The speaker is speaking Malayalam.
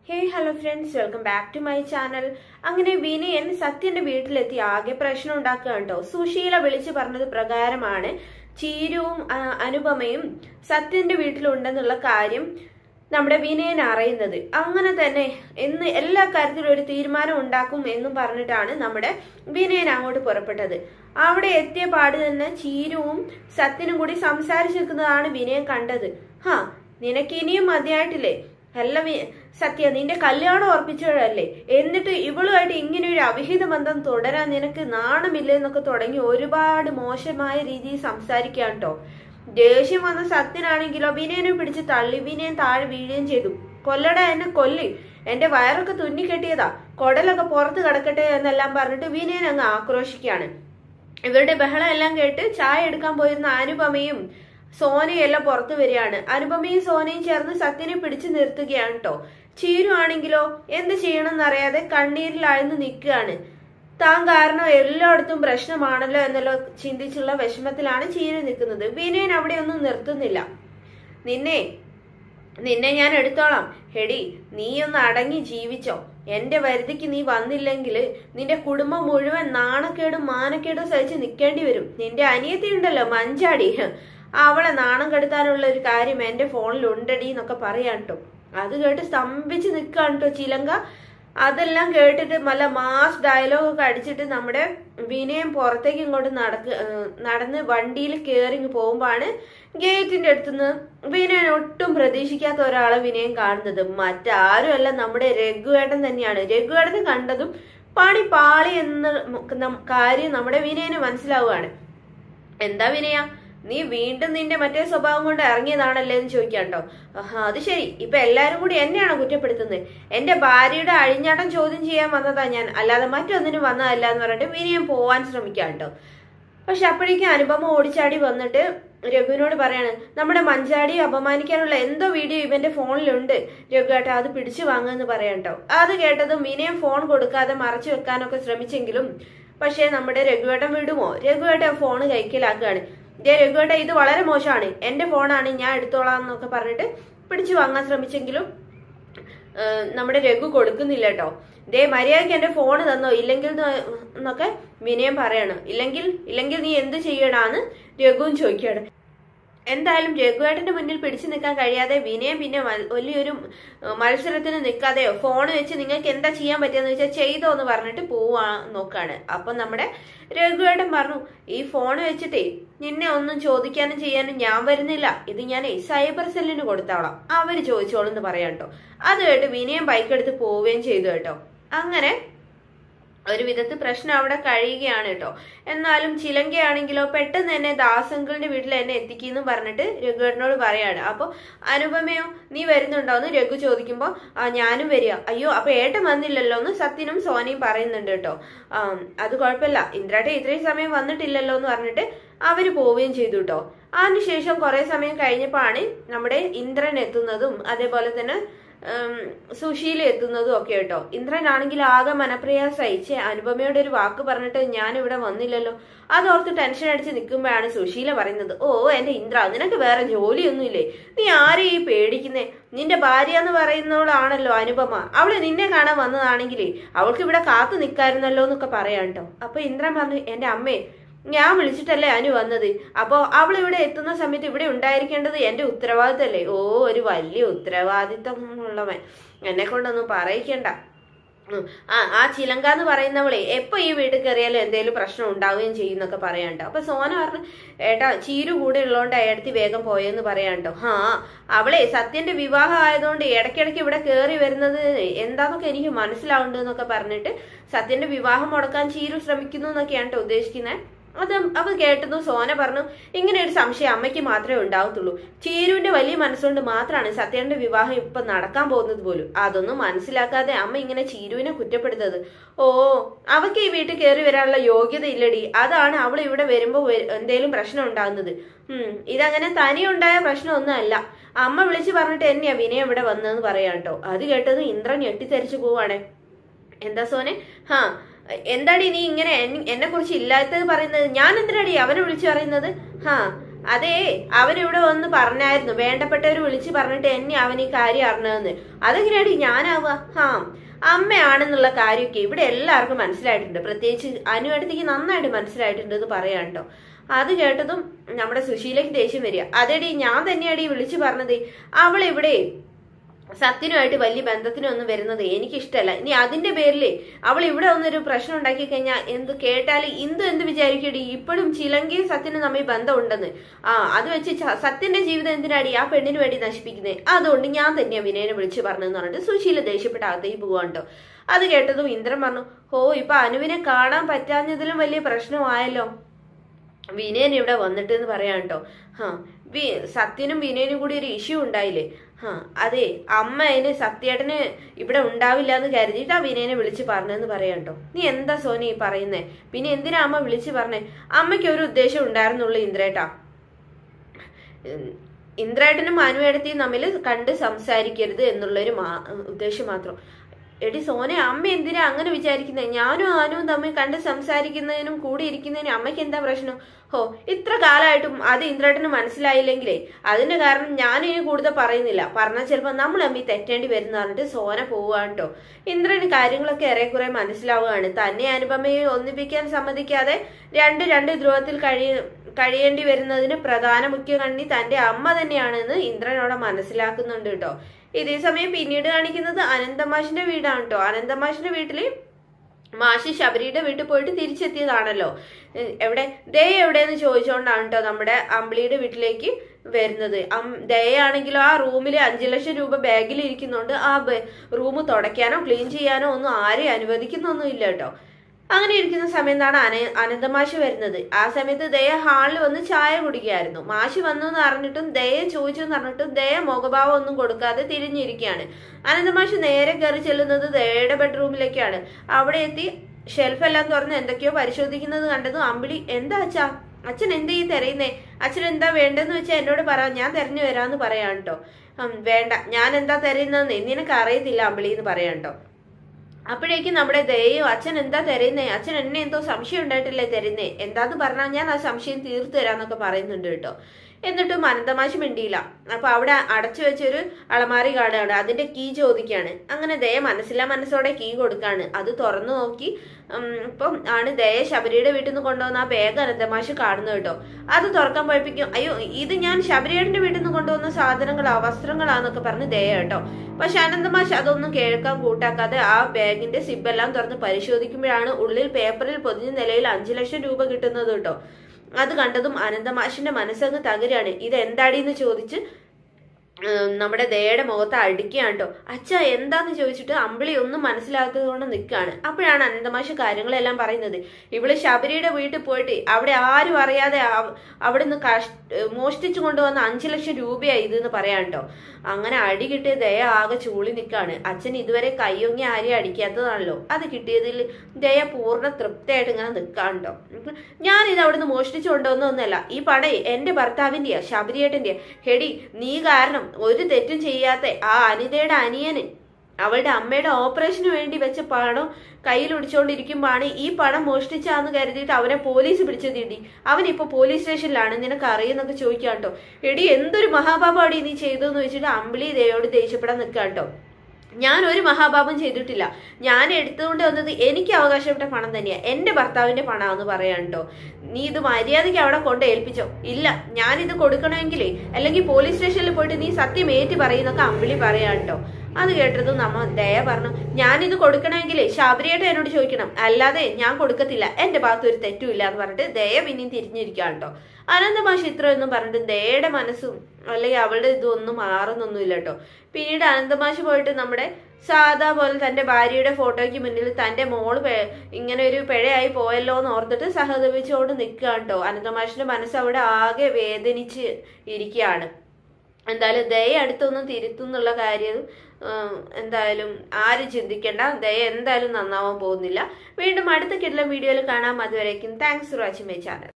Hey hello friends welcome back to my channel അങ്ങനെ വിനയൻ സത്യന്റെ വീട്ടിലെത്തി ആകെ പ്രശ്നം ഉണ്ടാക്കുക കേട്ടോ സുശീല വിളിച്ചു പറഞ്ഞത് പ്രകാരമാണ് ചീരുവും ആ, അനുപമയും സത്യന്റെ വീട്ടിലുണ്ടെന്നുള്ള കാര്യം നമ്മുടെ വിനയൻ അറിയുന്നത് അങ്ങനെ തന്നെ എന്ന് എല്ലാ കാര്യത്തിലും ഒരു തീരുമാനം ഉണ്ടാക്കും എന്നും പറഞ്ഞിട്ടാണ് നമ്മുടെ വിനയൻ അങ്ങോട്ട് പുറപ്പെട്ടത് അവിടെ എത്തിയ പാട് തന്നെ ചീരുവും സത്യനും കൂടി സംസാരിച്ചു നിൽക്കുന്നതാണ് വിനയൻ കണ്ടത് ഹാ നിനക്ക് ഇനിയും മതിയായിട്ടില്ലേ അല്ല വി- സത്യ നിന്റെ കല്യാണം ഉറപ്പിച്ചതല്ലേ എന്നിട്ട് ഇവളുമായിട്ട് ഇങ്ങനെ ഒരു അവിഹിത ബന്ധം തുടരാൻ നിനക്ക് നാണമില്ല എന്നൊക്കെ തുടങ്ങി ഒരുപാട് മോശമായ രീതിയിൽ സംസാരിക്കാൻ കേട്ടോ ദേഷ്യം വന്ന സത്യനാണെങ്കിലോ വിനയനെ പിടിച്ച് തള്ളി വിനയൻ താഴെ വീഴുകയും ചെയ്തു കൊല്ലട എന്നെ കൊല്ലി എന്റെ വയറൊക്കെ തുന്നിക്കെട്ടിയതാ കൊടലൊക്കെ പുറത്ത് കിടക്കട്ടെ എന്നെല്ലാം പറഞ്ഞിട്ട് വിനയൻ അങ്ങ് ആക്രോശിക്കുകയാണ് ഇവരുടെ ബഹളം എല്ലാം കേട്ട് ചായ എടുക്കാൻ പോയിരുന്ന അനുപമയും സോനയും എല്ലാം പുറത്തു വരികയാണ് അനുപമയും സോനയും ചേർന്ന് സത്യനെ പിടിച്ചു നിർത്തുകയാണ് കേട്ടോ ചീരു ആണെങ്കിലോ എന്ത് ചെയ്യണമെന്നറിയാതെ കണ്ണീരിലാഴ്ന്ന് നിൽക്കുകയാണ് താൻ കാരണം എല്ലായിടത്തും പ്രശ്നമാണല്ലോ എന്നല്ലോ ചിന്തിച്ചുള്ള വിഷമത്തിലാണ് ചീരു നിൽക്കുന്നത് വിനയൻ അവിടെ ഒന്നും നിർത്തുന്നില്ല നിന്നെ നിന്നെ ഞാൻ എടുത്തോളാം ഹെടി നീ ഒന്ന് അടങ്ങി ജീവിച്ചോ എന്റെ വരുതിക്ക് നീ വന്നില്ലെങ്കിൽ നിന്റെ കുടുംബം മുഴുവൻ നാണക്കേടും മാനക്കേടും സഹിച്ച് നിൽക്കേണ്ടി വരും നിന്റെ അനിയത്തി ഉണ്ടല്ലോ മഞ്ചാടി ഹ്, അവളെ നാണം കെടുത്താനുള്ള ഒരു കാര്യം എന്റെ ഫോണിൽ ഉണ്ടടി എന്നൊക്കെ പറയാൻ ട്ടോ അത് കേട്ട് സ്തംഭിച്ച് നിൽക്കാണ് കേട്ടോ ചിലങ്ക അതെല്ലാം കേട്ടിട്ട് നല്ല മാസ് ഡയലോഗ് ഒക്കെ അടിച്ചിട്ട് നമ്മുടെ വിനയം പുറത്തേക്ക് ഇങ്ങോട്ട് നടക്ക് ഏഹ് നടന്ന് വണ്ടിയിൽ കയറി പോകുമ്പോഴാണ് ഗേറ്റിന്റെ അടുത്തുനിന്ന് വിനയൻ ഒട്ടും പ്രതീക്ഷിക്കാത്ത ഒരാളെ വിനയം കാണുന്നത് മറ്റാരുമല്ല നമ്മുടെ രഘുവേട്ടൻ തന്നെയാണ് രഘുവേട്ടനെ കണ്ടതും പണി പാളി എന്ന നം- കാര്യം നമ്മുടെ വിനയന് മനസ്സിലാവുകയാണ് എന്താ വിനയ നീ വീണ്ടും നിന്റെ മറ്റേ സ്വഭാവം കൊണ്ട് ഇറങ്ങിയതാണല്ലേ എന്ന് ചോദിക്കാം കേട്ടോ ആഹാ അത് ശരി ഇപ്പൊ എല്ലാരും കൂടി എന്നെയാണോ കുറ്റപ്പെടുത്തുന്നത് എന്റെ ഭാര്യയുടെ അഴിഞ്ഞാട്ടം ചോദ്യം ചെയ്യാൻ വന്നതാ ഞാൻ അല്ലാതെ മറ്റൊന്നിനും വന്നതല്ല എന്ന് പറഞ്ഞിട്ട് വിനയം പോവാൻ ശ്രമിക്കാം കേട്ടോ പക്ഷെ അപ്പോഴേക്കും അനുപമ ഓടിച്ചാടി വന്നിട്ട് രഘുവിനോട് പറയാണ് നമ്മുടെ മഞ്ചാടിയെ അപമാനിക്കാനുള്ള എന്തോ വീഡിയോ ഇവന്റെ ഫോണിലുണ്ട് രഘുവേട്ട അത് പിടിച്ചു വാങ്ങുമെന്ന് പറയാം കേട്ടോ അത് കേട്ടതും വിനയം ഫോൺ കൊടുക്കാതെ മറച്ചു വെക്കാനൊക്കെ ശ്രമിച്ചെങ്കിലും പക്ഷേ നമ്മുടെ രഘുവേട്ടൻ വിടുമോ രഘുവേട്ടൻ ഫോൺ കൈക്കലാക്കുകയാണ് ദേ രഘുവേട്ട ഇത് വളരെ മോശമാണ് എന്റെ ഫോണാണ് ഞാൻ എടുത്തോളാം എന്നൊക്കെ പറഞ്ഞിട്ട് പിടിച്ചു വാങ്ങാൻ ശ്രമിച്ചെങ്കിലും ഏഹ് നമ്മുടെ രഘു കൊടുക്കുന്നില്ല കേട്ടോ ദേ മര്യാദയ്ക്ക് എന്റെ ഫോൺ തന്നോ ഇല്ലെങ്കിൽ ന്ന് എന്നൊക്കെ വിനയം പറയാണ് ഇല്ലെങ്കിൽ ഇല്ലെങ്കിൽ നീ എന്ത് ചെയ്യണാന്ന് രഘുവും ചോദിക്കുകയാണ് എന്തായാലും രഘുവേട്ടന്റെ മുന്നിൽ പിടിച്ചു നിൽക്കാൻ കഴിയാതെ വിനയം പിന്നെ മൽ- വലിയൊരു ഏഹ്, മത്സരത്തിന് നിൽക്കാതെയോ ഫോൺ വെച്ച് നിങ്ങൾക്ക് എന്താ ചെയ്യാൻ പറ്റുമെന്ന് വെച്ചാൽ ചെയ്തോ എന്ന് പറഞ്ഞിട്ട് പോവാ നോക്കാണ് അപ്പൊ നമ്മുടെ രഘുവേട്ടൻ പറഞ്ഞു ഈ ഫോൺ വെച്ചിട്ടേ നിന്നെ ഒന്നും ചോദിക്കാനും ചെയ്യാനും ഞാൻ വരുന്നില്ല ഇത് ഞാൻ സൈബർ സെല്ലിന് കൊടുത്തോളാം അവര് ചോദിച്ചോളും എന്ന് പറയാം കേട്ടോ അത് കേട്ട് വിനയം ബൈക്ക് എടുത്ത് പോവുകയും ചെയ്തു കേട്ടോ അങ്ങനെ ഒരു വിധത്തിൽ പ്രശ്നം അവിടെ കഴിയുകയാണ് കേട്ടോ എന്നാലും ചിലങ്കയാണെങ്കിലോ പെട്ടെന്ന് തന്നെ ദാസങ്കളുടെ വീട്ടിൽ എന്നെ എത്തിക്കുന്നു പറഞ്ഞിട്ട് രഘുവേട്ടനോട് പറയാണ് അപ്പൊ അനുപമയോ നീ വരുന്നുണ്ടോ എന്ന് രഘു ചോദിക്കുമ്പോ ആ ഞാനും വരിക അയ്യോ അപ്പൊ ഏട്ടൻ വന്നില്ലല്ലോ എന്ന് സത്യനും സോനയും പറയുന്നുണ്ട് കേട്ടോ ആ അത് കുഴപ്പമില്ല ഇന്ദ്രാട്ടെ ഇത്രയും സമയം വന്നിട്ടില്ലല്ലോ എന്ന് പറഞ്ഞിട്ട് അവര് പോവുകയും ചെയ്തു കേട്ടോ അതിനുശേഷം കുറെ സമയം കഴിഞ്ഞപ്പോഴാണ് നമ്മുടെ ഇന്ദ്രൻ എത്തുന്നതും അതേപോലെ തന്നെ ഉം, സുശീല എത്തുന്നതും ഒക്കെ കേട്ടോ ഇന്ദ്രനാണെങ്കിൽ ആകെ മനപ്രയാസയിച്ച് അനുപമയോട് ഒരു വാക്ക് പറഞ്ഞിട്ട് ഞാൻ ഇവിടെ വന്നില്ലല്ലോ അതോർത്ത് ടെൻഷൻ അടിച്ച് നിൽക്കുമ്പോഴാണ് സുശീല പറയുന്നത് ഓ എന്റെ ഇന്ദ്ര നിനക്ക് വേറെ ജോലിയൊന്നുമില്ലേ നീ ആരെയും ഈ പേടിക്കുന്നേ നിന്റെ ഭാര്യ എന്ന് പറയുന്നവളാണല്ലോ അനുപമ അവള് നിന്നെ കാണാൻ വന്നതാണെങ്കിലേ അവൾക്ക് ഇവിടെ കാത്തു നിൽക്കായിരുന്നല്ലോ എന്നൊക്കെ പറയാം കേട്ടോ അപ്പൊ ഇന്ദ്രൻ പറഞ്ഞു എന്റെ അമ്മേ ഞാൻ വിളിച്ചിട്ടല്ലേ അനു വന്നത് അപ്പോ അവൾ ഇവിടെ എത്തുന്ന സമയത്ത് ഇവിടെ ഉണ്ടായിരിക്കേണ്ടത് എന്റെ ഉത്തരവാദിത്തല്ലേ ഓ ഒരു വലിയ ഉത്തരവാദിത്തം ഉള്ളവൻ എന്നെ കൊണ്ടൊന്നും പറയിക്കണ്ട ഉം. ആ ആ ചിലങ്ക എന്ന് പറയുന്നവളെ എപ്പോ ഈ വീട്ടിൽ കയറിയാലും എന്തെങ്കിലും പ്രശ്നം ഉണ്ടാവുകയും ചെയ്യുന്നൊക്കെ പറയാണ്ടോ അപ്പൊ സോന പറഞ്ഞു ഏട്ടാ ചീരു കൂടെ ഉള്ളതുകൊണ്ട് ഏടത്തി വേഗം പോയെന്ന് പറയാണ്ടോ ഹാ അവളെ സത്യന്റെ വിവാഹം ആയതുകൊണ്ട് ഇടയ്ക്കിടയ്ക്ക് ഇവിടെ കയറി വരുന്നത് എന്താന്നൊക്കെ എനിക്ക് മനസ്സിലാവുന്നുണ്ട് എന്നൊക്കെ പറഞ്ഞിട്ട് സത്യന്റെ വിവാഹം മുടക്കാൻ ചീരു ശ്രമിക്കുന്നു എന്നൊക്കെയാണ് ട്ടോ ഉദ്ദേശിക്കുന്നത് അത് അത് കേട്ടതും സോന പറഞ്ഞു ഇങ്ങനെ ഒരു സംശയം അമ്മയ്ക്ക് മാത്രമേ ഉണ്ടാവത്തുള്ളൂ ചീരുവിന്റെ വലിയ മനസ്സുകൊണ്ട് മാത്രമാണ് സത്യന്റെ വിവാഹം ഇപ്പൊ നടക്കാൻ പോകുന്നത് പോലും അതൊന്നും മനസ്സിലാക്കാതെ അമ്മ ഇങ്ങനെ ചീരുവിനെ കുറ്റപ്പെടുത്തത് ഓ അവക്ക് ഈ വീട്ടിൽ കയറി വരാനുള്ള യോഗ്യത ഇല്ലടി അതാണ് അവൾ ഇവിടെ വരുമ്പോ വെ- എന്തേലും പ്രശ്നം ഉണ്ടാകുന്നത് ഉം ഇതങ്ങനെ തനിയുണ്ടായ പ്രശ്നമൊന്നും അല്ല അമ്മ വിളിച്ചു പറഞ്ഞിട്ട് എന്നെയാ വിനയം ഇവിടെ വന്നതെന്ന് പറയാം കേട്ടോ അത് കേട്ടത് ഇന്ദ്രൻ ഞെട്ടിത്തെറിച്ചു പോവാണേ എന്താ സോനെ ഹാ എന്താടി നീ ഇങ്ങനെ എന്നെ കുറിച്ച് ഇല്ലാത്തത് പറയുന്നത് ഞാൻ എന്തിനാടി അവനെ വിളിച്ചു പറയുന്നത് ഹാ അതേ അവൻ ഇവിടെ വന്ന് പറഞ്ഞായിരുന്നു വേണ്ടപ്പെട്ടവർ വിളിച്ച് പറഞ്ഞിട്ട് എന്നെ അവൻ ഈ കാര്യം അറിഞ്ഞതെന്ന് അതെങ്ങനെയാടി ഞാനാവുക ഹാ അമ്മയാണെന്നുള്ള കാര്യമൊക്കെ ഇവിടെ എല്ലാവർക്കും മനസ്സിലായിട്ടുണ്ട് പ്രത്യേകിച്ച് അനുവടുത്തേക്ക് നന്നായിട്ട് മനസ്സിലായിട്ടുണ്ട് എന്ന് പറയാം കേട്ടോ അത് കേട്ടതും നമ്മുടെ സുശീലയ്ക്ക് ദേഷ്യം വരിക അതെടി ഞാൻ തന്നെയാടി വിളിച്ചു പറഞ്ഞത് അവൾ ഇവിടെ സത്യനുമായിട്ട് വലിയ ബന്ധത്തിനൊന്നും വരുന്നത് എനിക്കിഷ്ടമല്ല ഇനി അതിന്റെ പേരില് അവൾ ഇവിടെ വന്നൊരു പ്രശ്നം ഉണ്ടാക്കി കഴിഞ്ഞാൽ എന്ത് കേട്ടാൽ ഇന്ദു എന്ത് വിചാരിക്കടി ഇപ്പോഴും ചിലങ്കയും സത്യനും തമ്മിൽ ബന്ധമുണ്ടെന്ന് ആ അത് വെച്ച് ച- സത്യന്റെ ജീവിതം എന്തിനാടി ആ പെണ്ണിന് വേണ്ടി നശിപ്പിക്കുന്നത് അതുകൊണ്ട് ഞാൻ തന്നെയാ വിനയനെ വിളിച്ചു പറഞ്ഞെന്ന് പറഞ്ഞിട്ട് സുശീല ദേഷ്യപ്പെട്ട് അകത്തേക്ക് പോവാണ്ടോ അത് കേട്ടതും ഇന്ദ്രൻ പറഞ്ഞു ഓ ഇപ്പൊ അനുവിനെ കാണാൻ പറ്റാഞ്ഞതിലും വലിയ പ്രശ്നമായല്ലോ വിനയൻ ഇവിടെ വന്നിട്ട് എന്ന് പറയാം കേട്ടോ ഹാ വി സത്യനും വിനയനും കൂടി ഒരു ഇഷ്യൂ ഉണ്ടായില്ലേ ഹാ അതെ അമ്മ അതിന് സത്യേട്ടന് ഇവിടെ ഉണ്ടാവില്ല എന്ന് കരുതിയിട്ട് ആ വിനയനെ വിളിച്ച് പറഞ്ഞെന്ന് പറയാം കേട്ടോ നീ എന്താ സോനി ഈ പറയുന്നേ പിന്നെ എന്തിനാ അമ്മ വിളിച്ച് പറഞ്ഞേ അമ്മയ്ക്ക് ഒരു ഉദ്ദേശം ഉണ്ടായിരുന്നുള്ളൂ ഇന്ദ്രേട്ടാ ഉം, ഇന്ദ്രേട്ടനും അനുവേടത്തെയും തമ്മിൽ കണ്ട് സംസാരിക്കരുത് എന്നുള്ളൊരു മാ- ഉദ്ദേശം മാത്രം എടി സോനെ അമ്മ എന്തിനാ അങ്ങനെ വിചാരിക്കുന്നത് ഞാനും ആനും തമ്മിൽ കണ്ട് സംസാരിക്കുന്നതിനും കൂടി ഇരിക്കുന്നതിനും അമ്മയ്ക്ക് എന്താ പ്രശ്നം ഹോ ഇത്ര കാലമായിട്ടും അത് ഇന്ദ്രേട്ടന് മനസ്സിലായില്ലെങ്കിലേ അതിന്റെ കാരണം ഞാൻ ഇനി കൂടുതൽ പറയുന്നില്ല പറഞ്ഞാൽ ചിലപ്പോൾ നമ്മൾ തമ്മിൽ തെറ്റേണ്ടി വരുന്ന പറഞ്ഞിട്ട് സോന പോവുകയാണ് കേട്ടോ ഇന്ദ്രന് കാര്യങ്ങളൊക്കെ ഏറെക്കുറെ മനസ്സിലാവുകയാണ് തന്നെ അനുപമയെ ഒന്നിപ്പിക്കാൻ സമ്മതിക്കാതെ രണ്ട് രണ്ട് ധ്രുവത്തിൽ കഴിയ കഴിയേണ്ടി വരുന്നതിന് പ്രധാന മുഖ്യ കണ്ണി തന്റെ അമ്മ തന്നെയാണെന്ന് ഇന്ദ്രനോടെ മനസ്സിലാക്കുന്നുണ്ട് കേട്ടോ ഇതേ സമയം പിന്നീട് കാണിക്കുന്നത് അനന്തമാഷിന്റെ വീടാണ് കേട്ടോ അനന്തമാഷിന്റെ വീട്ടില് മാഷി ശബരിയുടെ വീട്ടിൽ പോയിട്ട് തിരിച്ചെത്തിയതാണല്ലോ ഏഹ് എവിടെ ദേ എവിടെയെന്ന് ചോദിച്ചുകൊണ്ടാണ് കേട്ടോ നമ്മുടെ അമ്പിളിയുടെ വീട്ടിലേക്ക് വരുന്നത് അം- ദയാണെങ്കിലോ ആ റൂമിൽ അഞ്ചു ലക്ഷം രൂപ ബാഗിൽ ഇരിക്കുന്നുണ്ട് ആ റൂം തുടയ്ക്കാനോ ക്ലീൻ ചെയ്യാനോ ഒന്നും ആരെയും അനുവദിക്കുന്നൊന്നും ഇല്ല കേട്ടോ അങ്ങനെ ഇരിക്കുന്ന സമയത്താണ് അന അനന്തമാഷി വരുന്നത് ആ സമയത്ത് ദയ ഹാളിൽ വന്ന് ചായ കുടിക്കുകയായിരുന്നു മാഷി വന്നു എന്ന് അറിഞ്ഞിട്ടും ദയ ചോദിച്ചു എന്ന് പറഞ്ഞിട്ടും ദയ മുഖഭാവം ഒന്നും കൊടുക്കാതെ തിരിഞ്ഞിരിക്കുകയാണ് അനന്തമാഷി നേരെ കയറി ചെല്ലുന്നത് ദയയുടെ ബെഡ്റൂമിലേക്കാണ് അവിടെ എത്തി ഷെൽഫെല്ലാം തുറന്ന് എന്തൊക്കെയോ പരിശോധിക്കുന്നത് കണ്ടതും അമ്പിളി എന്താ അച്ഛാ അച്ഛൻ എന്താ ഈ തെരയുന്നേ അച്ഛൻ എന്താ വേണ്ടെന്ന് വെച്ചാൽ എന്നോട് പറ ഞാൻ തെരഞ്ഞു വരാന്ന് പറയാം കേട്ടോ ഉം, വേണ്ട ഞാൻ എന്താ തെരയുന്നതെന്ന് നിനക്ക് അറിയത്തില്ല അമ്പിളി എന്ന് പറയാം കേട്ടോ അപ്പോഴേക്കും നമ്മുടെ ദയോ അച്ഛൻ എന്താ തരുന്നേ അച്ഛൻ എന്നെ എന്തോ സംശയം ഉണ്ടായിട്ടില്ലേ തരുന്നേ എന്താന്ന് പറഞ്ഞാൽ ഞാൻ ആ സംശയം തീർത്തു തരാന്നൊക്കെ പറയുന്നുണ്ട് കേട്ടോ എന്നിട്ടും അനന്തമാശി മിണ്ടിയില്ല അപ്പൊ അവിടെ അടച്ചു വെച്ചൊരു അളമാരി കാണുകയാണ് അതിന്റെ കീ ചോദിക്കാണ് അങ്ങനെ ദയ മനസ്സില്ലാ മനസ്സോടെ കീ കൊടുക്കാണ് അത് തുറന്നു നോക്കി ഉം, ഇപ്പം ആണ് ദയ ശബരിയുടെ വീട്ടിൽ നിന്ന് കൊണ്ടുവന്ന ആ ബാഗ് അനന്തമാശി കാണുന്നത് കേട്ടോ അത് തുറക്കാൻ പോയപ്പിക്കും അയ്യോ ഇത് ഞാൻ ശബരിയുടെ വീട്ടിൽ നിന്ന് കൊണ്ടുവന്ന സാധനങ്ങളാ വസ്ത്രങ്ങളാന്നൊക്കെ പറഞ്ഞ് ദയ കേട്ടോ പക്ഷെ അനന്തമാഷ് അതൊന്നും കേൾക്കാൻ കൂട്ടാക്കാതെ ആ ബാഗിന്റെ സിബെല്ലാം തുറന്ന് പരിശോധിക്കുമ്പോഴാണ് ഉള്ളിൽ പേപ്പറിൽ പൊതിഞ്ഞ നിലയിൽ അഞ്ചു ലക്ഷം രൂപ കിട്ടുന്നത് കേട്ടോ അത് കണ്ടതും അനന്തമാഷിന്റെ മനസ്സങ്ങ് തകരാണ് ഇത് എന്താടീന്ന് ചോദിച്ച് ഉം, നമ്മുടെ ദയയുടെ മുഖത്ത് അടിക്കുകയാണ് കേട്ടോ അച്ഛ എന്താന്ന് ചോദിച്ചിട്ട് അമ്പിളി ഒന്നും മനസ്സിലാക്കാത്തത് കൊണ്ട് നിൽക്കുകയാണ് അപ്പോഴാണ് അനന്തമാഷ് കാര്യങ്ങളെല്ലാം പറയുന്നത് ഇവള് ശബരിയുടെ വീട്ടിൽ പോയിട്ട് അവിടെ ആരും അറിയാതെ അവ- അവിടുന്ന് കഷ് മോഷ്ടിച്ചു കൊണ്ടുവന്ന അഞ്ചു ലക്ഷം രൂപയായി ഇതെന്ന് പറയാൻ കേട്ടോ അങ്ങനെ അടി കിട്ടിയ ദയ ആകെ ചൂളി നിൽക്കാണ് അച്ഛൻ ഇതുവരെ കയ്യൊങ്ങി ആരെയും അടിക്കാത്തതാണല്ലോ അത് കിട്ടിയതിൽ ദയ പൂർണ്ണ തൃപ്തിയായിട്ട് ഇങ്ങനെ നിൽക്കാണ്ടോ ഞാൻ ഇത് അവിടുന്ന് മോഷ്ടിച്ചു കൊണ്ടുവന്നൊന്നല്ല ഈ പടേ എന്റെ ഭർത്താവിന്റെയാ ശബരിയേട്ടന്റെയാ ഹെടി നീ കാരണം ഒരു തെറ്റും ചെയ്യാത്ത ആ അനിതയുടെ അനിയന് അവളുടെ അമ്മയുടെ ഓപ്പറേഷന് വേണ്ടി വെച്ച പണം കയ്യിൽ ഒടിച്ചുകൊണ്ടിരിക്കുമ്പോഴാണ് ഈ പണം മോഷ്ടിച്ചാന്ന് കരുതിയിട്ട് അവനെ പോലീസ് പിടിച്ചതിടി അവൻ ഇപ്പൊ പോലീസ് സ്റ്റേഷനിലാണ് നിനക്ക് അറിയുന്നൊക്കെ ചോദിക്കാം കേട്ടോ എടി എന്തൊരു മഹാപാപാടി നീ ചെയ്തെന്ന് വെച്ചിട്ട് അമ്പിളി ദയോട് ദേഷ്യപ്പെടാൻ നിൽക്കാം കേട്ടോ ഞാൻ ഒരു മഹാപാപം ചെയ്തിട്ടില്ല ഞാൻ എടുത്തുകൊണ്ട് വന്നത് എനിക്ക് അവകാശപ്പെട്ട പണം തന്നെയാ എന്റെ ഭർത്താവിന്റെ പണമാന്ന് പറയാൻ കേട്ടോ നീ ഇത് മര്യാദയ്ക്ക് അവിടെ കൊണ്ട് ഏൽപ്പിച്ചോ ഇല്ല ഞാൻ ഇത് കൊടുക്കണമെങ്കിലേ അല്ലെങ്കിൽ പോലീസ് സ്റ്റേഷനിൽ പോയിട്ട് നീ സത്യം ഏറ്റി പറയുന്നൊക്കെ അമ്പിളി പറയാൻ കേട്ടോ അത് കേട്ടതും നമ്മ ദയ പറഞ്ഞു ഞാനിത് കൊടുക്കണമെങ്കിലേ ശബരിയായിട്ട് എന്നോട് ചോദിക്കണം അല്ലാതെ ഞാൻ കൊടുക്കത്തില്ല എന്റെ ഭാഗത്ത് ഒരു തെറ്റുമില്ല എന്ന് പറഞ്ഞിട്ട് ദയ പിന്നെയും തിരിഞ്ഞിരിക്കുകയാണ് കേട്ടോ അനന്തമാഷ് ഇത്രയൊന്നും പറഞ്ഞിട്ട് ദയയുടെ മനസ്സും അല്ലെങ്കിൽ അവളുടെ ഇതൊന്നും മാറുന്നൊന്നുമില്ല കേട്ടോ പിന്നീട് അനന്തമാഷ് പോയിട്ട് നമ്മുടെ സാധാ പോലെ തന്റെ ഭാര്യയുടെ ഫോട്ടോയ്ക്ക് മുന്നിൽ തന്റെ മോള് പെ- ഇങ്ങനെ ഒരു പിഴയായി പോയല്ലോ എന്ന് ഓർത്തിട്ട് സഹതപിച്ചുകൊണ്ട് നിൽക്കുകയാണ് കേട്ടോ അനന്തമാഷിന്റെ മനസ്സ് അവിടെ ആകെ വേദനിച്ച് ഇരിക്കുകയാണ് എന്തായാലും ദയ അടുത്തൊന്നും തിരുത്തുന്നുള്ള കാര്യം ഉം, എന്തായാലും ആരും ചിന്തിക്കേണ്ട ദയ എന്തായാലും നന്നാവാൻ പോകുന്നില്ല വീണ്ടും അടുത്ത കിടലം വീഡിയോയിൽ കാണാം അതുവരേക്കും thanks for watching my channel